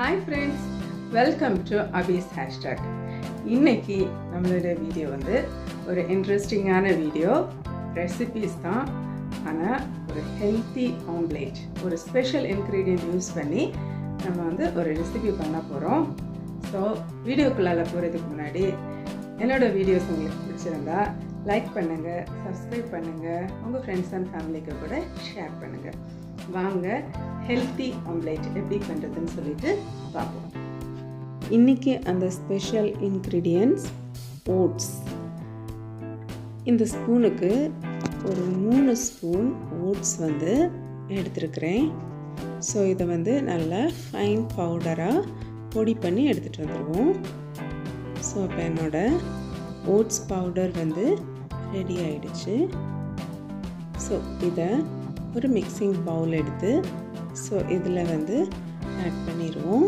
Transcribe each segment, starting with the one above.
hi friends welcome to அபீஸ் hashtag இன்னைக்கு நம்மளோட வீடியோ வந்து ஒரு இன்ட்ரெஸ்டிங்கான வீடியோ ரெசிபீஸ் தான் ஆனால் ஒரு ஹெல்த்தி ஆம்லேட் ஒரு ஸ்பெஷல் இன்க்ரீடியன்ட் யூஸ் பண்ணி நம்ம வந்து ஒரு ரெசிபி பண்ண போகிறோம் ஸோ வீடியோக்குள்ளால போகிறதுக்கு முன்னாடி என்னோட வீடியோஸ் உங்களுக்கு பிடிச்சிருந்தா லைக் பண்ணுங்கள் சப்ஸ்கிரைப் பண்ணுங்கள் உங்கள் ஃப்ரெண்ட்ஸ் அண்ட் ஃபேமிலிக்கு கூட ஷேர் பண்ணுங்கள் வாங்க ஹெல்த்தி ஆம்லேட் எப்படி பண்ணுறதுன்னு சொல்லிட்டு பார்ப்போம் இன்றைக்கி அந்த ஸ்பெஷல் இன்க்ரீடியன்ட்ஸ் ஓட்ஸ் இந்த ஸ்பூனுக்கு ஒரு மூணு ஸ்பூன் ஓட்ஸ் வந்து எடுத்துருக்கிறேன் ஸோ இதை வந்து நல்லா ஃபைன் பவுடராக பொடி பண்ணி எடுத்துகிட்டு வந்துடுவோம் ஸோ இப்போ என்னோடய ஓட்ஸ் பவுடர் வந்து ரெடி ஆயிடுச்சு ஸோ இதை ஒரு மிக்சிங் பவுல் எடுத்து ஸோ இதில் வந்து ஆட் பண்ணிடுவோம்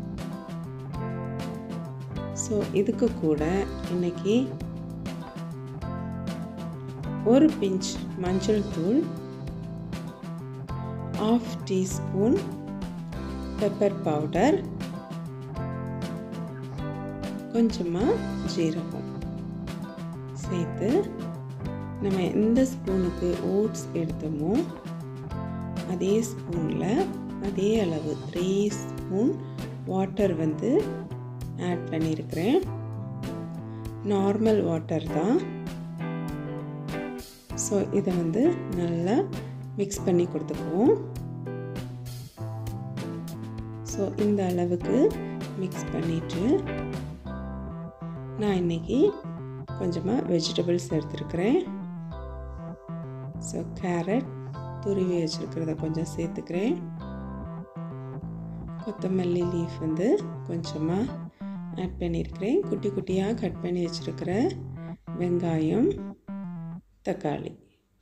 ஸோ இதுக்கு கூட இன்னைக்கு ஒரு பிஞ்ச் மஞ்சள் தூள் ஆஃப் டீஸ்பூன் பெப்பர் பவுடர் கொஞ்சமாக ஜீரகம் சேர்த்து நம்ம எந்த ஸ்பூனுக்கு ஓட்ஸ் எடுத்தோமோ அதே ஸ்பூனில் அதே அளவு த்ரீ ஸ்பூன் வாட்டர் வந்து ஆட் பண்ணியிருக்கிறேன் நார்மல் வாட்டர் தான் ஸோ இதை வந்து நல்லா மிக்ஸ் பண்ணி கொடுத்துக்குவோம் ஸோ இந்த அளவுக்கு மிக்ஸ் பண்ணிவிட்டு நான் இன்றைக்கி கொஞ்சமாக வெஜிடபிள்ஸ் எடுத்துருக்கிறேன் ஸோ கேரட் துருவி வச்சுருக்கிறத கொஞ்சம் சேர்த்துக்கிறேன் கொத்தமல்லி லீஃப் வந்து கொஞ்சமாக ஆட் பண்ணியிருக்கிறேன் குட்டி குட்டியாக கட் பண்ணி வச்சுருக்கிற வெங்காயம் தக்காளி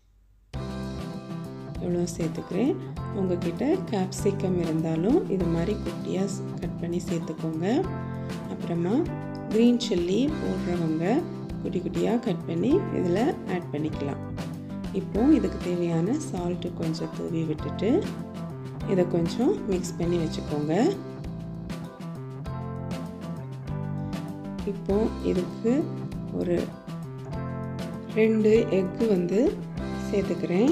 எவ்வளோ சேர்த்துக்கிறேன் உங்ககிட்ட கேப்சிகம் இருந்தாலும் இது மாதிரி குட்டியாக கட் பண்ணி சேர்த்துக்கோங்க அப்புறமா க்ரீன் சில்லி போடுறவங்க குட்டி குட்டியாக கட் பண்ணி இதில் ஆட் பண்ணிக்கலாம் இப்போ இதுக்கு தேவையான சால்ட்டு கொஞ்சம் தூவி விட்டுட்டு இதை கொஞ்சம் மிக்ஸ் பண்ணி வச்சுக்கோங்க இப்போ இதுக்கு ஒரு ரெண்டு எக்கு வந்து சேர்த்துக்கிறேன்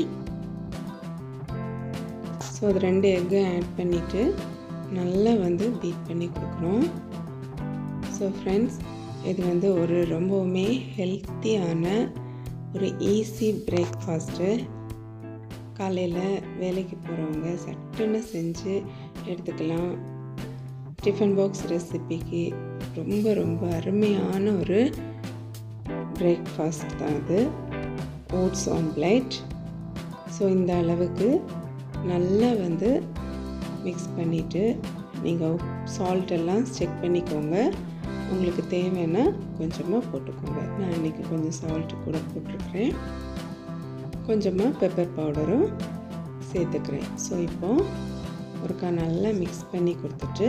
ஸோ அது ரெண்டு எக்கு ஆட் பண்ணிவிட்டு நல்லா வந்து பீட் பண்ணி கொடுக்கணும் ஸோ ஃப்ரெண்ட்ஸ் இது வந்து ஒரு ரொம்பவுமே ஹெல்த்தியான ஒரு ஈஸி பிரேக்ஃபாஸ்ட்டு காலையில் வேலைக்கு போகிறவங்க சட்டுன்னு செஞ்சு எடுத்துக்கலாம் டிஃபன் பாக்ஸ் ரெசிபிக்கு ரொம்ப ரொம்ப அருமையான ஒரு பிரேக்ஃபாஸ்ட் தான் அது ஓட்ஸ் ஆம்லேட் ஸோ இந்த அளவுக்கு நல்லா வந்து மிக்ஸ் பண்ணிவிட்டு நீங்கள் சால்ட் எல்லாம் செக் பண்ணிக்கோங்க உங்களுக்கு தேவைன்னா கொஞ்சமாக போட்டுக்கோங்க நான் இன்றைக்கி கொஞ்சம் சால்ட்டு கூட போட்டிருக்கிறேன் கொஞ்சமாக பெப்பர் பவுடரும் சேர்த்துக்கிறேன் ஸோ இப்போ ஒருக்கா நல்லா மிக்ஸ் பண்ணி கொடுத்துட்டு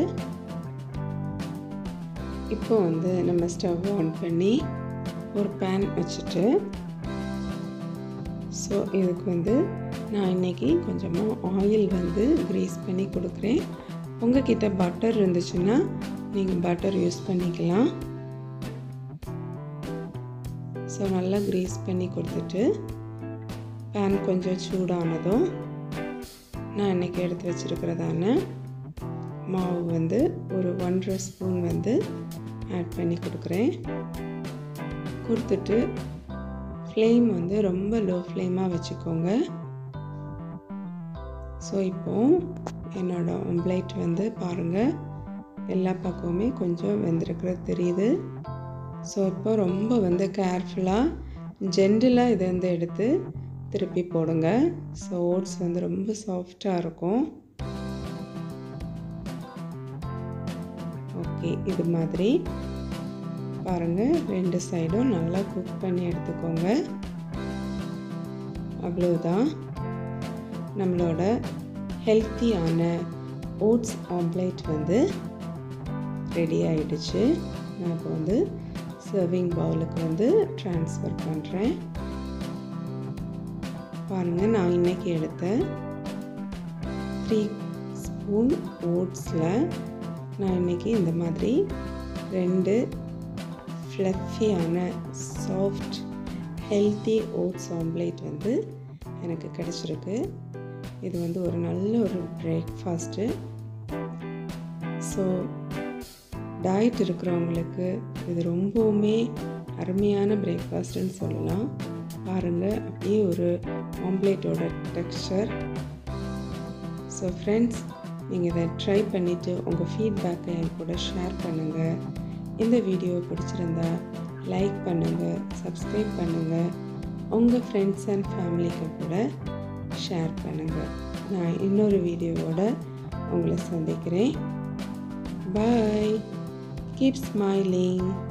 இப்போ வந்து நம்ம ஸ்டவ் ஆன் பண்ணி ஒரு பேன் வச்சுட்டு ஸோ இதுக்கு வந்து நான் இன்றைக்கி கொஞ்சமாக ஆயில் வந்து க்ரீஸ் பண்ணி கொடுக்குறேன் உங்ககிட்ட பட்டர் இருந்துச்சுன்னா நீங்கள் பட்டர் யூஸ் பண்ணிக்கலாம் ஸோ நல்லா க்ரீஸ் பண்ணி கொடுத்துட்டு பேன் கொஞ்சம் சூடானதும் நான் இன்றைக்கி எடுத்து வச்சுருக்கிறதான மாவு வந்து ஒரு ஒன்றரை ஸ்பூன் வந்து ஆட் பண்ணி கொடுக்குறேன் கொடுத்துட்டு ஃப்ளேம் வந்து ரொம்ப லோ ஃப்ளேமாக வச்சுக்கோங்க ஸோ இப்போது என்னோடய ஆம்லேட் வந்து பாருங்கள் எல்லா பக்கமுமே கொஞ்சம் வெந்திருக்கிறது தெரியுது ஸோ இப்போ ரொம்ப வந்து கேர்ஃபுல்லாக ஜென்டிலாக இதை வந்து எடுத்து திருப்பி போடுங்க ஸோ ஓட்ஸ் வந்து ரொம்ப சாஃப்டாக இருக்கும் ஓகே இது மாதிரி பாருங்கள் ரெண்டு சைடும் நல்லா குக் பண்ணி எடுத்துக்கோங்க அவ்வளோதான் நம்மளோட ஹெல்த்தியான ஓட்ஸ் ஆம்லேட் வந்து ரெடி ஆகிடுச்சு நான் இப்போ வந்து சர்விங் பவுலுக்கு வந்து ட்ரான்ஸ்ஃபர் பண்ணுறேன் பாருங்கள் நான் இன்றைக்கி எடுத்த த்ரீ ஸ்பூன் ஓட்ஸில் நான் இன்றைக்கி இந்த மாதிரி ரெண்டு ஃப்ளஃபியான சாஃப்ட் ஹெல்த்தி ஓட்ஸ் ஆம்லேட் வந்து எனக்கு கிடச்சிருக்கு இது வந்து ஒரு நல்ல ஒரு பிரேக்ஃபாஸ்ட்டு ஸோ டயட் இருக்கிறவங்களுக்கு இது ரொம்பவுமே அருமையான பிரேக்ஃபாஸ்ட்டுன்னு சொல்லலாம் பாருங்கள் அப்படியே ஒரு ஆம்லேட்டோட டெக்ஸ்சர் ஸோ ஃப்ரெண்ட்ஸ் நீங்கள் இதை ட்ரை பண்ணிவிட்டு உங்கள் ஃபீட்பேக்கை என் கூட ஷேர் பண்ணுங்கள் இந்த வீடியோ பிடிச்சிருந்தா லைக் பண்ணுங்கள் சப்ஸ்கிரைப் பண்ணுங்கள் உங்கள் ஃப்ரெண்ட்ஸ் அண்ட் ஃபேமிலிக்கு கூட ஷேர் பண்ணுங்கள் நான் இன்னொரு வீடியோவோட உங்களை சந்திக்கிறேன் பாய் கீப் ஸ்மைலிங்